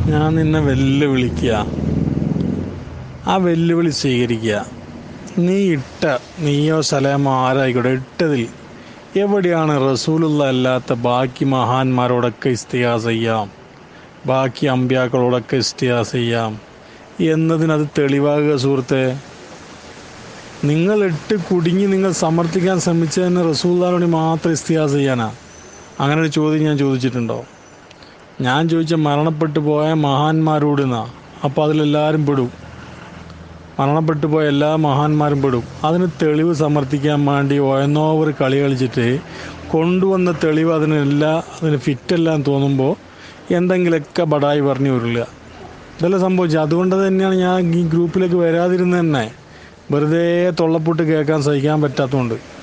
ഞാൻ നിന്നെ വെല്ലുവിളിക്കുക ആ വെല്ലുവിളി സ്വീകരിക്കുക നീ ഇട്ട നീയോ സലേമോ ആരായിക്കോട്ടെ ഇട്ടതിൽ എവിടെയാണ് റസൂലുള്ള അല്ലാത്ത ബാക്കി മഹാന്മാരോടൊക്കെ ഇസ്തിഹാസ ചെയ്യാം ബാക്കി അമ്പ്യാക്കളോടൊക്കെ ഇസ്തിഹാസ ചെയ്യാം എന്നതിനത് തെളിവാകുക സുഹൃത്തെ നിങ്ങൾ ഇട്ട് കുടുങ്ങി നിങ്ങൾ സമർത്ഥിക്കാൻ ശ്രമിച്ചതിന് റസൂല്ലാനോട് മാത്രം ഇസ്തിഹാസ ചെയ്യാനാ അങ്ങനെ ഒരു ചോദ്യം ഞാൻ ചോദിച്ചിട്ടുണ്ടോ ഞാൻ ചോദിച്ച മരണപ്പെട്ടു പോയ മഹാന്മാരോട് എന്നാ അപ്പോൾ അതിലെല്ലാവരും പെടും മരണപ്പെട്ടു പോയ എല്ലാ മഹാന്മാരും പെടും അതിന് തെളിവ് സമർത്ഥിക്കാൻ വേണ്ടി ഒയന്നോവർ കളി കളിച്ചിട്ട് കൊണ്ടുവന്ന തെളിവ് അതിനെല്ലാം അതിന് ഫിറ്റെല്ലാം തോന്നുമ്പോൾ എന്തെങ്കിലുമൊക്കെ ബടായി പറഞ്ഞു ഉരുളുക ഇതെല്ലാം സംഭവിച്ചു അതുകൊണ്ട് തന്നെയാണ് ഞാൻ ഈ ഗ്രൂപ്പിലേക്ക് വരാതിരുന്നത് തന്നെ വെറുതെ തൊള്ളപ്പൊട്ട് കേൾക്കാൻ സഹിക്കാൻ പറ്റാത്തതുകൊണ്ട്